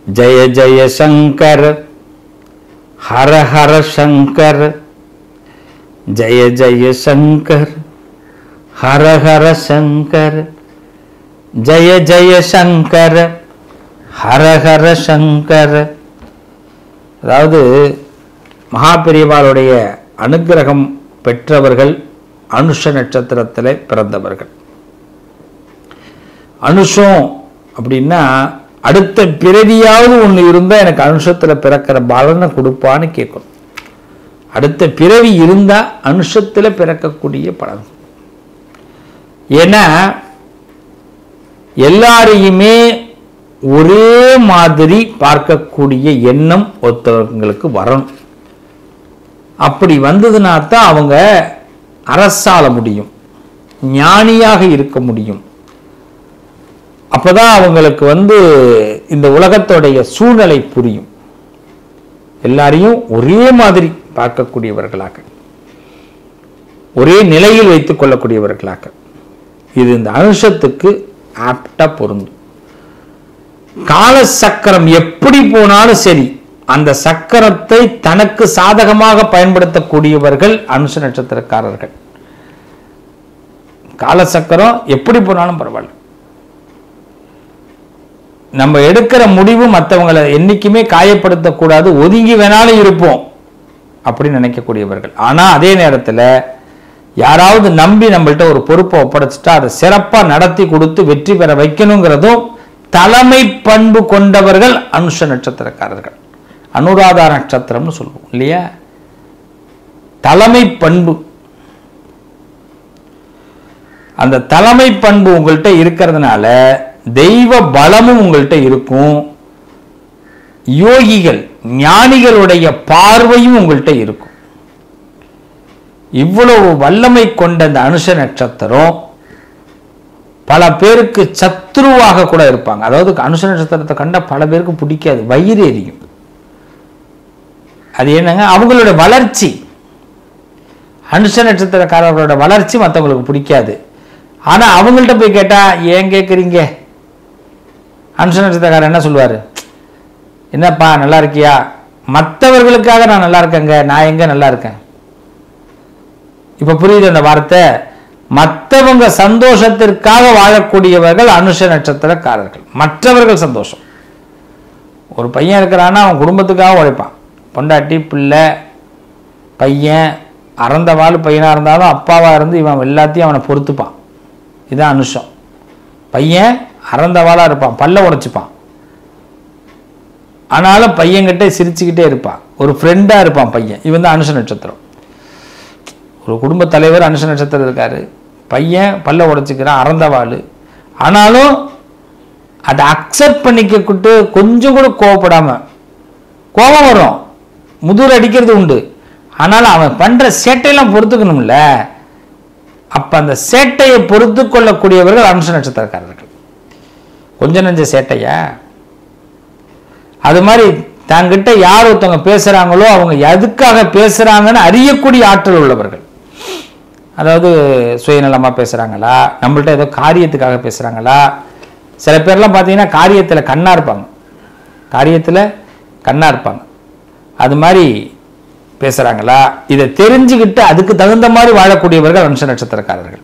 ஜெய ஜெய சங்கர் ஹர ஹர சங்கர் ஜெய ஜெய சங்கர் ஹர ஹர சங்கர் ஜெய ஜெய சங்கர் ஹர ஹர சங்கர் அதாவது மகாபெரிவாளுடைய அனுக்கிரகம் பெற்றவர்கள் அனுஷ நட்சத்திரத்தில் பிறந்தவர்கள் அனுஷம் அப்படின்னா அடுத்த பிறவியாவது ஒன்று இருந்தால் எனக்கு அனுஷத்தில் பிறக்கிற பலனை கொடுப்பான்னு கேட்கணும் அடுத்த பிறவி இருந்தால் அனுஷத்தில் பிறக்கக்கூடிய பலன் ஏன்னா எல்லாரையுமே ஒரே மாதிரி பார்க்கக்கூடிய எண்ணம் ஒருத்தவங்களுக்கு வரணும் அப்படி வந்ததுனா தான் அவங்க அரசாள முடியும் ஞானியாக இருக்க முடியும் அப்பதான் அவங்களுக்கு வந்து இந்த உலகத்தோடைய சூழ்நிலை புரியும் எல்லாரையும் ஒரே மாதிரி பார்க்கக்கூடியவர்களாக ஒரே நிலையில் வைத்துக் கொள்ளக்கூடியவர்களாக இது இந்த அனுஷத்துக்கு ஆப்டா பொருந்தும் கால சக்கரம் எப்படி போனாலும் சரி அந்த சக்கரத்தை தனக்கு சாதகமாக பயன்படுத்தக்கூடியவர்கள் அனுஷ நட்சத்திரக்காரர்கள் கால சக்கரம் எப்படி போனாலும் பரவாயில்ல நம்ம எடுக்கிற முடிவு மற்றவங்களை என்னைக்குமே காயப்படுத்தக்கூடாது ஒதுங்கி வேணாலும் இருப்போம் அப்படின்னு நினைக்கக்கூடியவர்கள் ஆனா அதே நேரத்துல யாராவது நம்பி நம்மள்ட்ட ஒரு பொறுப்பை ஒப்படைச்சிட்டா அதை சிறப்பா நடத்தி கொடுத்து வெற்றி பெற வைக்கணுங்கிறதும் தலைமை பண்பு கொண்டவர்கள் அனுஷ நட்சத்திரக்காரர்கள் அனுராதா நட்சத்திரம்னு சொல்லுவோம் இல்லையா தலைமை பண்பு அந்த தலைமை பண்பு உங்கள்கிட்ட இருக்கிறதுனால தெய்வ பலமும் உங்கள்கிட்ட இருக்கும் யோகிகள் ஞானிகளுடைய பார்வையும் உங்கள்கிட்ட இருக்கும் இவ்வளவு வல்லமை கொண்ட அந்த அனுஷ நட்சத்திரம் பல பேருக்கு சத்ருவாக கூட இருப்பாங்க அதாவது அனுஷ நட்சத்திரத்தை கண்ட பல பேருக்கு பிடிக்காது வயிறு எரியும் அது என்னங்க அவங்களுடைய வளர்ச்சி அனுஷ நட்சத்திரக்காரர்களோட வளர்ச்சி மற்றவங்களுக்கு பிடிக்காது ஆனா அவங்கள்ட்ட போய் கேட்டா ஏன் கேட்குறீங்க அனுஷ நட்சத்திரக்காரர் என்ன சொல்லுவாரு என்னப்பா நல்லா இருக்கியா மற்றவர்களுக்காக நான் நல்லா இருக்கேங்க நான் எங்க நல்லா இருக்கேன் இப்ப புரியுது அந்த வார்த்தை மற்றவங்க சந்தோஷத்திற்காக வாழக்கூடியவர்கள் அனுஷ நட்சத்திரக்காரர்கள் மற்றவர்கள் சந்தோஷம் ஒரு பையன் இருக்கிறான்னா அவன் குடும்பத்துக்காக உழைப்பான் பொண்டாட்டி பிள்ளை பையன் அறந்த வாழ் பையனாக இருந்தாலும் அப்பாவாக இருந்து இவன் எல்லாத்தையும் அவனை பொறுத்துப்பான் இதுதான் அனுஷம் பையன் அறந்த வாளாக இருப்பான் பல்ல உடைச்சிப்பான் ஆனாலும் பையன்கிட்ட சிரிச்சுக்கிட்டே இருப்பான் ஒரு ஃப்ரெண்டாக இருப்பான் பையன் இவன் தான் அனுஷ நட்சத்திரம் ஒரு குடும்ப தலைவர் அனுஷ நட்சத்திரம் இருக்காரு பையன் பல்ல உடைச்சிக்கிறான் அறந்த வாள் ஆனாலும் அதை அக்செப்ட் பண்ணிக்கிட்டு கொஞ்சம் கூட கோவப்படாம கோபம் வரும் முதுகுல அடிக்கிறது உண்டு ஆனாலும் அவன் பண்ற சேட்டையெல்லாம் பொறுத்துக்கணும்ல அப்ப அந்த சேட்டையை பொறுத்து கொள்ளக்கூடியவர்கள் அனுஷ நட்சத்திரக்காரர்கள் கொஞ்ச நெஞ்ச சேட்டையா அது மாதிரி தங்கிட்ட யார் ஒருத்தவங்க பேசுறாங்களோ அவங்க எதுக்காக பேசுறாங்கன்னு அறியக்கூடிய ஆற்றல் உள்ளவர்கள் அதாவது சுயநலமா பேசுறாங்களா நம்மள்ட்ட ஏதோ காரியத்துக்காக பேசுறாங்களா சில பேர்லாம் பார்த்தீங்கன்னா காரியத்தில் கண்ணா இருப்பாங்க காரியத்தில் கண்ணா இருப்பாங்க அது மாதிரி பேசுறாங்களா இதை தெரிஞ்சுக்கிட்டு அதுக்கு தகுந்த மாதிரி வாழக்கூடியவர்கள் அம்ச நட்சத்திரக்காரர்கள்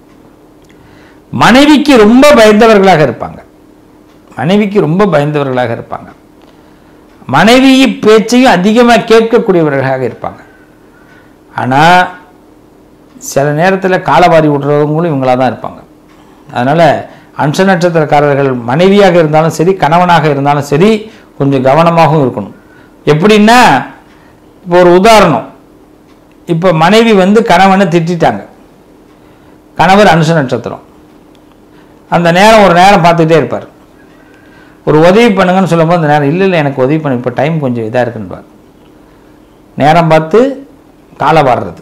மனைவிக்கு ரொம்ப பயந்தவர்களாக இருப்பாங்க மனைவிக்கு ரொம்ப பயந்தவர்களாக இருப்பாங்க மனைவி பேச்சையும் அதிகமாக கேட்கக்கூடியவர்களாக இருப்பாங்க ஆனால் சில நேரத்தில் காலவாரி விடுறவங்களும் இவங்களாக தான் இருப்பாங்க அதனால் அம்ச நட்சத்திரக்காரர்கள் மனைவியாக இருந்தாலும் சரி கணவனாக இருந்தாலும் சரி கொஞ்சம் கவனமாகவும் இருக்கணும் எப்படின்னா இப்போ ஒரு உதாரணம் இப்போ மனைவி வந்து கணவனை திட்டிட்டாங்க கணவர் அனுஷ நட்சத்திரம் அந்த நேரம் ஒரு நேரம் பார்த்துக்கிட்டே இருப்பார் ஒரு உதவி பண்ணுங்கன்னு சொல்லும்போது அந்த நேரம் இல்லை இல்லை எனக்கு உதவி பண்ணு இப்போ டைம் கொஞ்சம் இதாக இருக்குன்னுபார் நேரம் பார்த்து காலை வாடுறது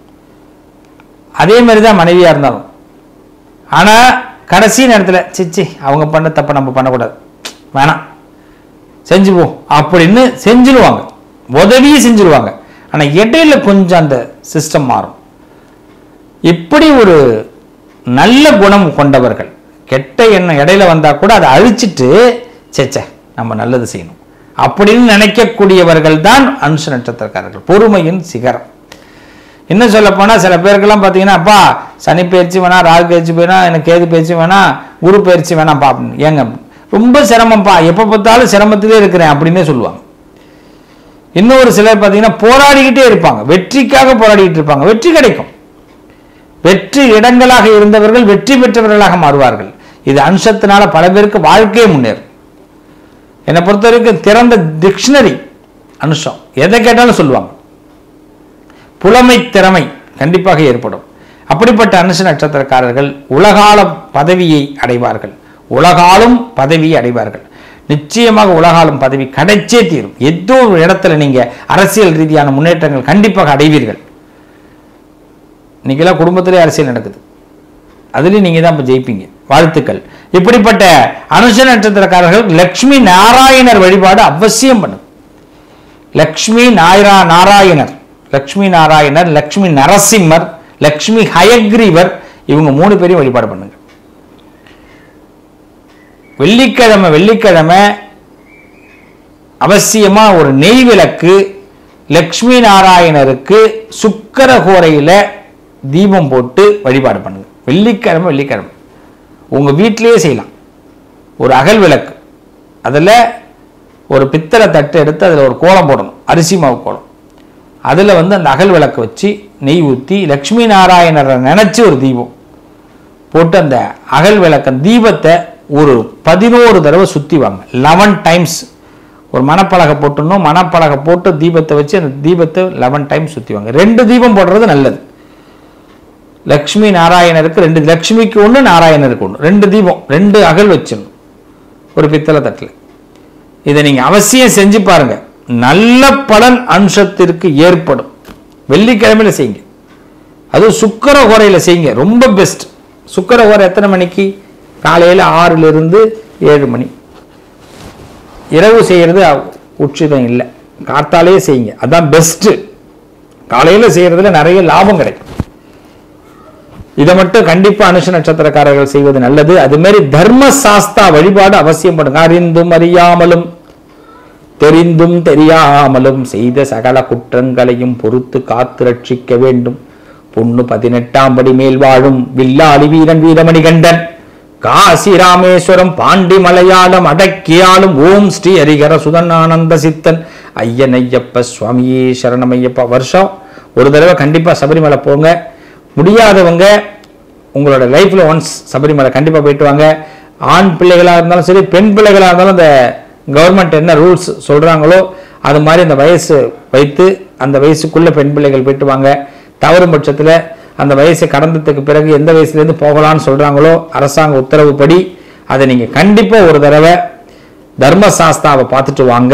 அதே மாதிரி தான் மனைவியாக இருந்தாலும் ஆனால் கடைசி நேரத்தில் சிச்சி அவங்க பண்ண தப்பை நம்ம பண்ணக்கூடாது வேணாம் செஞ்சுப்போம் அப்படின்னு செஞ்சிருவாங்க உதவியே செஞ்சிருவாங்க ஆனால் இடையில கொஞ்சம் அந்த சிஸ்டம் மாறும் இப்படி ஒரு நல்ல குணம் கொண்டவர்கள் கெட்ட எண்ணம் இடையில வந்தா கூட அதை அழிச்சிட்டு சேச்சே நம்ம நல்லது செய்யணும் அப்படின்னு நினைக்கக்கூடியவர்கள் தான் அனுஷ நட்சத்திரக்காரர்கள் பொறுமையின் சிகரம் இன்னும் சொல்ல போனால் சில பேருக்கெல்லாம் பார்த்தீங்கன்னா அப்பா சனி பயிற்சி வேணா ராகு பயிற்சி வேணா எனக்கு கேது பயிற்சி வேணா குரு பயிற்சி வேணாம்ப்பா அப்படின்னு ஏங்க ரொம்ப சிரமம்ப்பா எப்போ பார்த்தாலும் சிரமத்திலே இருக்கிறேன் அப்படின்னே சொல்லுவாங்க இன்னொரு சிலர் பார்த்தீங்கன்னா போராடிக்கிட்டே இருப்பாங்க வெற்றிக்காக போராடிக்கிட்டு இருப்பாங்க வெற்றி கிடைக்கும் வெற்றி இடங்களாக இருந்தவர்கள் வெற்றி பெற்றவர்களாக மாறுவார்கள் இது அம்சத்தினால பல பேருக்கு வாழ்க்கையே முன்னேறும் என்னை பொறுத்த வரைக்கும் திறந்த டிக்ஷனரி அனுஷம் எதை கேட்டாலும் சொல்லுவாங்க புலமை திறமை கண்டிப்பாக ஏற்படும் அப்படிப்பட்ட அனுஷ நட்சத்திரக்காரர்கள் உலகால பதவியை அடைவார்கள் உலகாலும் பதவியை அடைவார்கள் நிச்சயமாக உலகாலும் பதவி கிடைச்சே தீரும் ஏதோ ஒரு இடத்துல நீங்க அரசியல் ரீதியான முன்னேற்றங்கள் கண்டிப்பாக அடைவீர்கள் இன்னைக்கெல்லாம் குடும்பத்திலே அரசியல் நடக்குது அதுலேயும் நீங்கள் தான் இப்போ ஜெயிப்பீங்க வாழ்த்துக்கள் இப்படிப்பட்ட அனுஷ நட்சத்திரக்காரர்கள் லக்ஷ்மி நாராயணர் வழிபாடு அவசியம் பண்ணும் லக்ஷ்மி நாயரா நாராயணர் லக்ஷ்மி நாராயணர் லக்ஷ்மி நரசிம்மர் லக்ஷ்மி ஹயக்ரீவர் இவங்க மூணு பேரையும் வழிபாடு பண்ணுங்க வெள்ளிக்கிழமை வெள்ளிக்கிழமை அவசியமா ஒரு நெய் விளக்கு லக்ஷ்மி நாராயணருக்கு சுக்கரகோரையில தீபம் போட்டு வழிபாடு பண்ணுங்க வெள்ளிக்கிழமை வெள்ளிக்கிழமை உங்க வீட்டிலேயே செய்யலாம் ஒரு அகல் விளக்கு அதில் ஒரு பித்தளை தட்டு எடுத்து அதில் ஒரு கோலம் போடணும் அரிசி மாவு கோலம் அதில் வந்து அந்த அகல் விளக்கு வச்சு நெய் ஊற்றி லக்ஷ்மி நாராயணரை நினச்சி ஒரு தீபம் போட்டு அந்த அகல் விளக்க தீபத்தை ஒரு பதினோரு தடவை சுற்றி வாங்க லெவன் டைம்ஸ் ஒரு மணப்பலகை போட்டுடணும் மணப்பலகை போட்டு தீபத்தை வச்சு அந்த தீபத்தை லெவன் டைம்ஸ் சுற்றி வாங்க ரெண்டு தீபம் போடுறது நல்லது லக்ஷ்மி நாராயணருக்கு ரெண்டு லக்ஷ்மிக்கு ஒன்று நாராயணருக்கு ஒன்று ரெண்டு தீபம் ரெண்டு அகல் வச்சிடணும் ஒரு பித்தளை தட்டில் இதை நீங்கள் அவசியம் செஞ்சு பாருங்க நல்ல பலன் அம்சத்திற்கு ஏற்படும் வெள்ளிக்கிழமையில செய்யுங்க அதுவும் சுக்கர ஹோரையில் செய்யுங்க ரொம்ப பெஸ்ட் சுக்கர ஹோரை எத்தனை மணிக்கு காலையில் ஆறிலிருந்து ஏழு மணி இரவு செய்கிறது உச்சிதம் இல்லை காத்தாலேயே செய்யுங்க அதான் பெஸ்ட்டு காலையில் செய்கிறதுல நிறைய லாபம் கிடைக்கும் இதை மட்டும் கண்டிப்பா அனுஷ நட்சத்திரக்காரர்கள் செய்வது நல்லது அது மாதிரி தர்ம சாஸ்தா வழிபாடு அவசியம் பண்ணுங்க அறிந்தும் அறியாமலும் தெரிந்தும் தெரியாமலும் செய்த சகல குற்றங்களையும் பொறுத்து காத்து ரட்சிக்க வேண்டும் பொண்ணு பதினெட்டாம் படி மேல் வாழும் வில்லாளி வீரன் வீரமணி கண்டன் காசி ராமேஸ்வரம் பாண்டி மலையாளம் அடக்கியாலும் ஓம் ஸ்ரீ ஹரிகர சுதன் ஆனந்த சித்தன் ஐயன் ஐயப்ப சுவாமியே சரணமையப்பா வருஷம் ஒரு தடவை கண்டிப்பா சபரிமலை போங்க முடியாதவங்க உங்களோட லைஃப்ல ஒன்ஸ் சபரிமலை கண்டிப்பா போயிட்டு வாங்க ஆண் பிள்ளைகளாக இருந்தாலும் சரி பெண் பிள்ளைகளாக இருந்தாலும் இந்த கவர்மெண்ட் என்ன ரூல்ஸ் சொல்றாங்களோ அது மாதிரி அந்த வயசு வைத்து அந்த வயசுக்குள்ள பெண் பிள்ளைகள் போயிட்டு வாங்க தவறும் பட்சத்தில் அந்த வயசை கடந்ததுக்கு பிறகு எந்த வயசுலேருந்து போகலாம்னு சொல்றாங்களோ அரசாங்க உத்தரவுப்படி அதை நீங்க கண்டிப்பா ஒரு தடவை தர்மசாஸ்தாவை பார்த்துட்டு வாங்க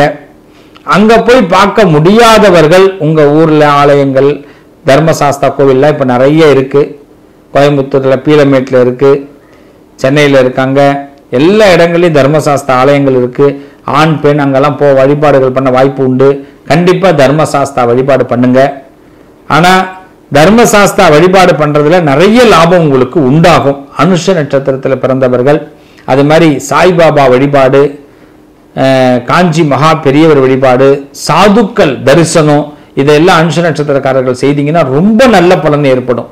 அங்க போய் பார்க்க முடியாதவர்கள் உங்க ஊர்ல ஆலயங்கள் தர்மசாஸ்தா கோவில்லாம் இப்போ நிறைய இருக்கு கோயம்புத்தூர்ல பீலமேட்டில் இருக்கு சென்னையில் இருக்காங்க எல்லா இடங்களையும் தர்மசாஸ்தா ஆலயங்கள் இருக்கு ஆண் பெண் அங்கெல்லாம் போ வழிபாடுகள் பண்ண வாய்ப்பு உண்டு கண்டிப்பா தர்மசாஸ்தா வழிபாடு பண்ணுங்க ஆனா தர்மசாஸ்தா வழிபாடு பண்றதுல நிறைய லாபம் உங்களுக்கு உண்டாகும் அனுஷ நட்சத்திரத்துல பிறந்தவர்கள் அது மாதிரி சாய்பாபா வழிபாடு அஹ், காஞ்சி மகா பெரியவர் வழிபாடு சாதுக்கள் தரிசனம் இதெல்லாம் அனுஷ நட்சத்திரக்காரர்கள் செய்தீங்கன்னா ரொம்ப நல்ல பலன் ஏற்படும்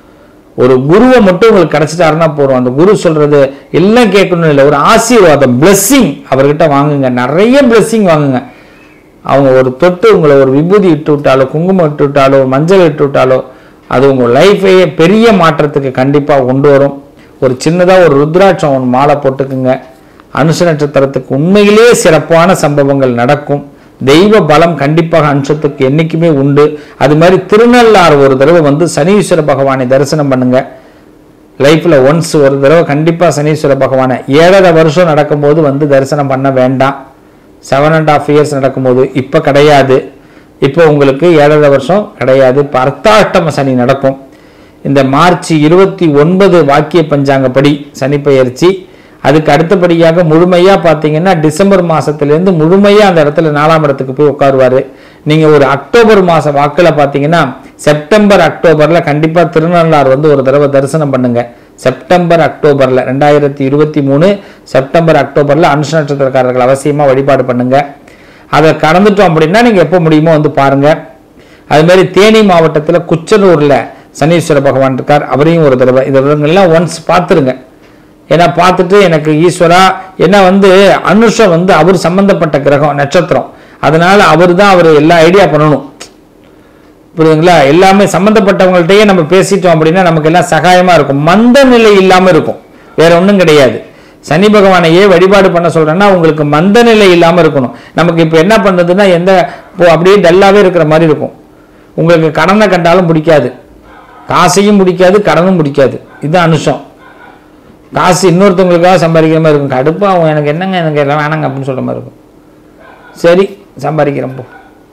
ஒரு குருவை மட்டும் உங்களுக்கு கிடைச்சிட்டாருன்னா போறோம் அந்த குரு சொல்றது எல்லாம் கேட்கணும் இல்லை ஒரு ஆசீர்வாதம் பிளெஸ்ஸிங் அவர்கிட்ட வாங்குங்க நிறைய பிளெஸ்ஸிங் வாங்குங்க அவங்க ஒரு தொட்டு உங்களை ஒரு விபூதி இட்டு விட்டாலோ குங்குமம் இட்டு விட்டாலோ மஞ்சள் இட்டு விட்டாலோ அது உங்க லைஃபையே பெரிய மாற்றத்துக்கு கண்டிப்பா கொண்டு வரும் ஒரு சின்னதா ஒரு ருத்ராட்சம் ஒன்று மாலை போட்டுக்குங்க அனுச நட்சத்திரத்துக்கு உண்மையிலேயே சிறப்பான சம்பவங்கள் நடக்கும் தெய்வ பலம் கண்டிப்பாக அம்சத்துக்கு என்னைக்குமே உண்டு அது மாதிரி திருநள்ளாறு ஒரு தடவை வந்து சனீஸ்வர பகவானை தரிசனம் பண்ணுங்க லைஃப்ல ஒன்ஸ் ஒரு தடவை கண்டிப்பா சனீஸ்வர பகவானை ஏழரை வருஷம் நடக்கும்போது வந்து தரிசனம் பண்ண வேண்டாம் செவன் அண்ட் ஆஃப் இயர்ஸ் நடக்கும்போது இப்போ கிடையாது இப்போ உங்களுக்கு ஏழரை வருஷம் கிடையாது இப்போ அர்த்தாஷ்டம சனி நடக்கும் இந்த மார்ச் இருபத்தி ஒன்பது வாக்கிய பஞ்சாங்கப்படி சனி பெயர்ச்சி அதுக்கு அடுத்தபடியாக முழுமையா பார்த்தீங்கன்னா டிசம்பர் மாசத்துலேருந்து முழுமையா அந்த இடத்துல நாலாம் இடத்துக்கு போய் உட்காருவாரு நீங்க ஒரு அக்டோபர் மாச வாக்குல பார்த்தீங்கன்னா செப்டம்பர் அக்டோபர்ல கண்டிப்பா திருநள்ளாறு வந்து ஒரு தடவை தரிசனம் பண்ணுங்க செப்டம்பர் அக்டோபரில் ரெண்டாயிரத்தி இருபத்தி மூணு செப்டம்பர் அக்டோபரில் அனுஷ நட்சத்திரக்காரர்கள் அவசியமாக வழிபாடு பண்ணுங்க அதை கடந்துட்டோம் அப்படின்னா நீங்கள் எப்போ முடியுமோ வந்து பாருங்க அது மாதிரி தேனி மாவட்டத்தில் குச்சனூரில் சனீஸ்வர பகவான் இருக்கார் அவரையும் ஒரு தடவை இந்த விவரங்கள்லாம் ஒன்ஸ் பார்த்துருங்க ஏன்னா பார்த்துட்டு எனக்கு ஈஸ்வரா ஏன்னா வந்து அனுஷம் வந்து அவர் சம்பந்தப்பட்ட கிரகம் நட்சத்திரம் அதனால அவர் தான் அவர் எல்லா ஐடியா பண்ணணும் புரியுதுங்களா எல்லாமே சம்பந்தப்பட்டவங்கள்ட்டயே நம்ம பேசிட்டோம் அப்படின்னா நமக்கு எல்லாம் சகாயமா இருக்கும் மந்த நிலை இல்லாம இருக்கும் வேற ஒண்ணும் கிடையாது சனி பகவானையே வழிபாடு பண்ண சொல்றேன்னா உங்களுக்கு மந்த நிலை இல்லாம இருக்கணும் நமக்கு இப்போ என்ன பண்ணுறதுன்னா எந்த இப்போ அப்படியே டல்லாவே இருக்கிற மாதிரி இருக்கும் உங்களுக்கு கடனை கண்டாலும் பிடிக்காது காசையும் பிடிக்காது கடனும் பிடிக்காது இதுதான் அனுஷம் காசு இன்னொருத்தவங்களுக்காக சம்பாதிக்கிற மாதிரி இருக்கும் கடுப்பா அவன் எனக்கு என்னங்க எனக்கு எல்லாம் வேணாங்க அப்படின்னு சொல்ற மாதிரி இருக்கும் சரி சம்பாதிக்கிறேன் போ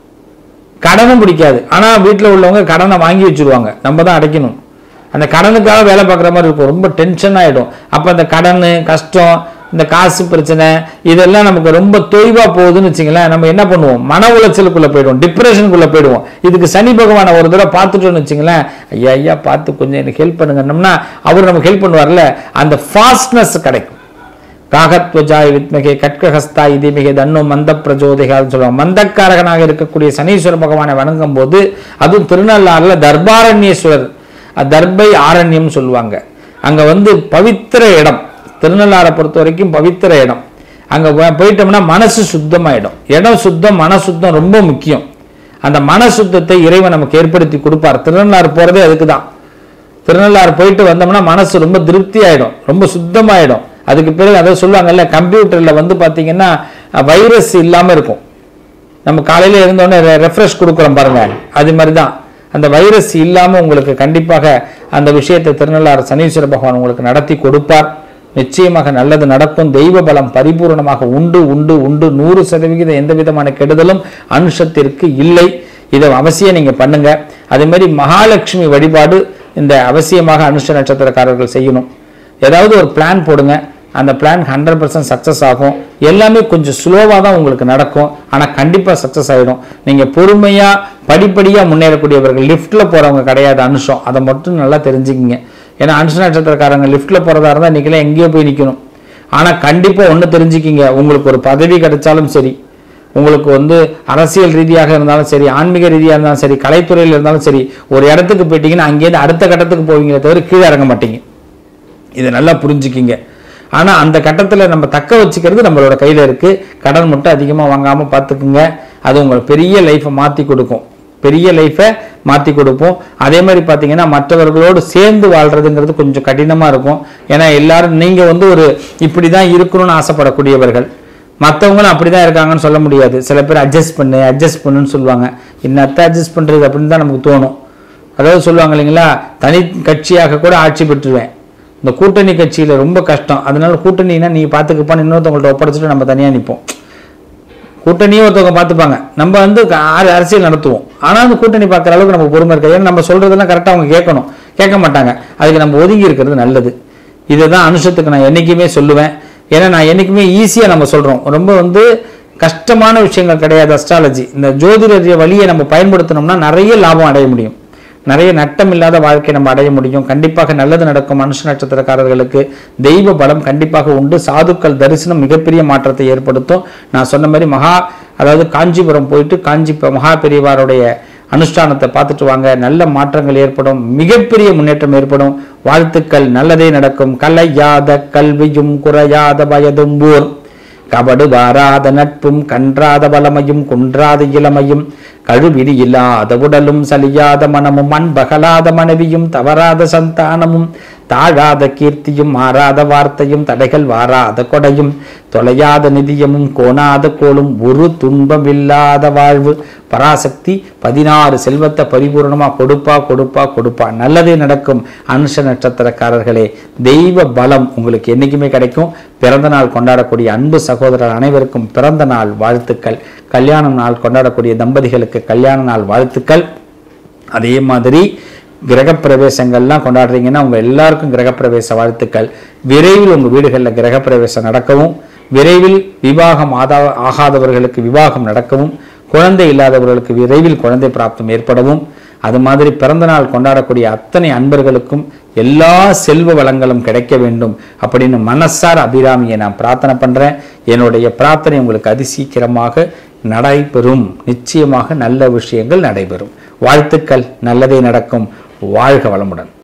கடனும் பிடிக்காது ஆனா வீட்டில் உள்ளவங்க கடனை வாங்கி வச்சிருவாங்க நம்ம தான் அடைக்கணும் அந்த கடனுக்காக வேலை பார்க்குற மாதிரி இருக்கும் ரொம்ப டென்ஷன் ஆயிடும் அப்போ அந்த கடன் கஷ்டம் இந்த காசு பிரச்சனை இதெல்லாம் நமக்கு ரொம்ப தொய்வா போகுதுன்னு வச்சுங்களேன் நம்ம என்ன பண்ணுவோம் மன உளைச்சலுக்குள்ள போயிடுவோம் டிப்ரெஷனுக்குள்ள போயிடுவோம் இதுக்கு சனி பகவானை ஒரு தடவை பார்த்துட்டோம்னு வச்சுங்களேன் ஐயா ஐயா பார்த்து கொஞ்சம் எனக்கு ஹெல்ப் பண்ணுங்கன்னோம்னா அவர் நமக்கு ஹெல்ப் பண்ணுவார்ல அந்த ஃபாஸ்ட்னஸ் கிடைக்கும் காகத்வஜாய் வித்மகே கட்கஹஸ்தா இதேமிகே தன்னு மந்த பிரஜோதிகான்னு சொல்லுவாங்க மந்தக்காரகனாக இருக்கக்கூடிய சனீஸ்வர பகவானை வணங்கும் போது அதுவும் திருநள்ளாறுல தர்பாரண்யேஸ்வரர் அஹ் தர்பை ஆரண்யம் சொல்லுவாங்க அங்க வந்து பவித்திர இடம் திருநள்ளாறை பொறுத்த வரைக்கும் பவித்திர இடம் அங்க போ- போயிட்டோம்னா மனசு சுத்தமாயிடும் இடம் சுத்தம் மன சுத்தம் ரொம்ப முக்கியம் அந்த மன சுத்தத்தை இறைவன் நமக்கு ஏற்படுத்தி கொடுப்பார் திருநள்ளாறு போறதே அதுக்கு தான் திருநள்ளாறு போயிட்டு வந்தோம்னா மனசு ரொம்ப திருப்தி ஆயிடும் ரொம்ப சுத்தமாயிடும் அதுக்கு பிறகு அதை சொல்லுவாங்கல்ல கம்ப்யூட்டர்ல வந்து பாத்தீங்கன்னா வைரஸ் இல்லாம இருக்கும் நம்ம காலையில இருந்தோடனே ரெஃப்ரெஷ் கொடுக்குறோம் பாருங்க அது மாதிரி தான் அந்த வைரஸ் இல்லாம உங்களுக்கு கண்டிப்பாக அந்த விஷயத்தை திருநள்ளாறு சனீஸ்வர பகவான் உங்களுக்கு நடத்தி கொடுப்பார் நிச்சயமாக நல்லது நடக்கும் தெய்வ பலம் பரிபூரணமாக உண்டு உண்டு உண்டு நூறு சதவிகிதம் எந்த விதமான கெடுதலும் அனுஷத்திற்கு இல்லை இதை அவசியம் நீங்க பண்ணுங்க அதே மாதிரி மகாலட்சுமி வழிபாடு இந்த அவசியமாக அனுஷ நட்சத்திரக்காரர்கள் செய்யணும் ஏதாவது ஒரு பிளான் போடுங்க அந்த பிளான் ஹண்ட்ரட் பர்சன்ட் சக்ஸஸ் ஆகும் எல்லாமே கொஞ்சம் ஸ்லோவாக தான் உங்களுக்கு நடக்கும் ஆனால் கண்டிப்பாக சக்ஸஸ் ஆகிடும் நீங்கள் பொறுமையாக படிப்படியாக முன்னேறக்கூடியவர்கள் லிஃப்ட்டில் போகிறவங்க கிடையாது அனுஷம் அதை மட்டும் நல்லா தெரிஞ்சுக்கிங்க ஏன்னா அனுஷ நட்சத்திரக்காரங்க லிஃப்ட்டில் போகிறதா இருந்தால் இன்றைக்கெல்லாம் எங்கேயோ போய் நிற்கணும் ஆனால் கண்டிப்பாக ஒன்று தெரிஞ்சுக்கிங்க உங்களுக்கு ஒரு பதவி கிடைச்சாலும் சரி உங்களுக்கு வந்து அரசியல் ரீதியாக இருந்தாலும் சரி ஆன்மீக ரீதியாக இருந்தாலும் சரி கலைத்துறையில் இருந்தாலும் சரி ஒரு இடத்துக்கு போயிட்டீங்கன்னா அங்கேருந்து அடுத்த கட்டத்துக்கு போவீங்களே தவிர கீழே இறங்க மாட்டீங்க இதை நல்லா புரிஞ்சுக்கிங்க ஆனா அந்த கட்டத்துல நம்ம தக்க வச்சுக்கிறது நம்மளோட கையில இருக்கு கடன் மட்டும் அதிகமா வாங்காம பார்த்துக்குங்க அது உங்களுக்கு பெரிய லைஃப்பை மாத்தி கொடுக்கும் பெரிய லைஃப்பை மாத்தி கொடுப்போம் அதே மாதிரி பாத்தீங்கன்னா மற்றவர்களோடு சேர்ந்து வாழ்றதுங்கிறது கொஞ்சம் கடினமா இருக்கும் ஏன்னா எல்லாரும் நீங்க வந்து ஒரு இப்படிதான் இருக்கணும்னு ஆசைப்படக்கூடியவர்கள் மற்றவங்களும் அப்படிதான் இருக்காங்கன்னு சொல்ல முடியாது சில பேர் அட்ஜஸ்ட் பண்ணு அட்ஜஸ்ட் பண்ணுன்னு சொல்லுவாங்க என்னத்த அட்ஜஸ்ட் பண்றது அப்படின்னு தான் நமக்கு தோணும் அதாவது சொல்லுவாங்க இல்லைங்களா தனி கட்சியாக கூட ஆட்சி பெற்றுவேன் இந்த கூட்டணி கட்சியில ரொம்ப கஷ்டம் அதனால கூட்டணினா நீ பார்த்துக்கப்பான்னு இன்னொருத்தவங்கள்ட்ட ஒப்படைச்சிட்டு நம்ம தனியா நிற்போம் கூட்டணியும் ஒருத்தவங்க பார்த்துப்பாங்க நம்ம வந்து க- ஆறு அரசியல் நடத்துவோம் ஆனால் அந்த கூட்டணி பார்க்குற அளவுக்கு நம்ம பொறுமை இருக்காது ஏன்னா நம்ம சொல்றதெல்லாம் கரெக்டாக அவங்க கேட்கணும் கேட்க மாட்டாங்க அதுக்கு நம்ம ஒதுங்கி இருக்கிறது நல்லது இதை தான் அனுஷத்துக்கு நான் என்னைக்குமே சொல்லுவேன் ஏன்னா நான் என்னைக்குமே ஈஸியாக நம்ம சொல்கிறோம் ரொம்ப வந்து கஷ்டமான விஷயங்கள் கிடையாது அஸ்ட்ராலஜி இந்த ஜோதிடரிய வழியை நம்ம பயன்படுத்தினோம்னா நிறைய லாபம் அடைய முடியும் நிறைய நட்டம் இல்லாத வாழ்க்கை நம்ம அடைய முடியும் கண்டிப்பாக நல்லது நடக்கும் மனுஷ நட்சத்திரக்காரர்களுக்கு தெய்வ பலம் கண்டிப்பாக உண்டு சாதுக்கள் தரிசனம் மிகப்பெரிய மாற்றத்தை ஏற்படுத்தும் நான் சொன்ன மாதிரி மகா அதாவது காஞ்சிபுரம் போயிட்டு காஞ்சி ப- மகா பெரியவாருடைய அனுஷ்டானத்தை பார்த்துட்டு வாங்க நல்ல மாற்றங்கள் ஏற்படும் மிகப்பெரிய முன்னேற்றம் ஏற்படும் வாழ்த்துக்கள் நல்லதே நடக்கும் கலையாத கல்வியும் குறையாத பயதும்பூர் கபடு வாராத நட்பும் கன்றாத பலமையும் குன்றாத இளமையும் கழுவிடி இல்லாத உடலும் சலியாத மனமும் அன்பகலாத மனைவியும் தவறாத சந்தானமும் தாழாத கீர்த்தியும் மாறாத வார்த்தையும் தடைகள் வாராத கொடையும் தொலையாத நிதியமும் கோணாத கோளும் ஒரு துன்பமில்லாத வாழ்வு பராசக்தி பதினாறு செல்வத்தை பரிபூர்ணமா கொடுப்பா கொடுப்பா கொடுப்பா நல்லதே நடக்கும் அனுஷ நட்சத்திரக்காரர்களே தெய்வ பலம் உங்களுக்கு என்னைக்குமே கிடைக்கும் பிறந்த நாள் கொண்டாடக்கூடிய அன்பு சகோதரர் அனைவருக்கும் பிறந்த நாள் வாழ்த்துக்கள் கல்யாண நாள் கொண்டாடக்கூடிய தம்பதிகளுக்கு கல்யாண நாள் வாழ்த்துக்கள் அதே மாதிரி கிரகப்பிரவேசங்கள்லாம் கொண்டாடுறீங்கன்னா உங்க எல்லாருக்கும் கிரகப்பிரவேச வாழ்த்துக்கள் விரைவில் உங்க வீடுகளில் கிரகப்பிரவேசம் நடக்கவும் விரைவில் விவாகம் ஆதா ஆகாதவர்களுக்கு விவாகம் நடக்கவும் குழந்தை இல்லாதவர்களுக்கு விரைவில் குழந்தை பிராப்தம் ஏற்படவும் அது மாதிரி பிறந்த நாள் கொண்டாடக்கூடிய அத்தனை அன்பர்களுக்கும் எல்லா செல்வ வளங்களும் கிடைக்க வேண்டும் அப்படின்னு மனசார அபிராமியை நான் பிரார்த்தனை பண்றேன் என்னுடைய பிரார்த்தனை உங்களுக்கு அதிசீக்கிரமாக நடைபெறும் நிச்சயமாக நல்ல விஷயங்கள் நடைபெறும் வாழ்த்துக்கள் நல்லதே நடக்கும் வாழ்க வளமுடன்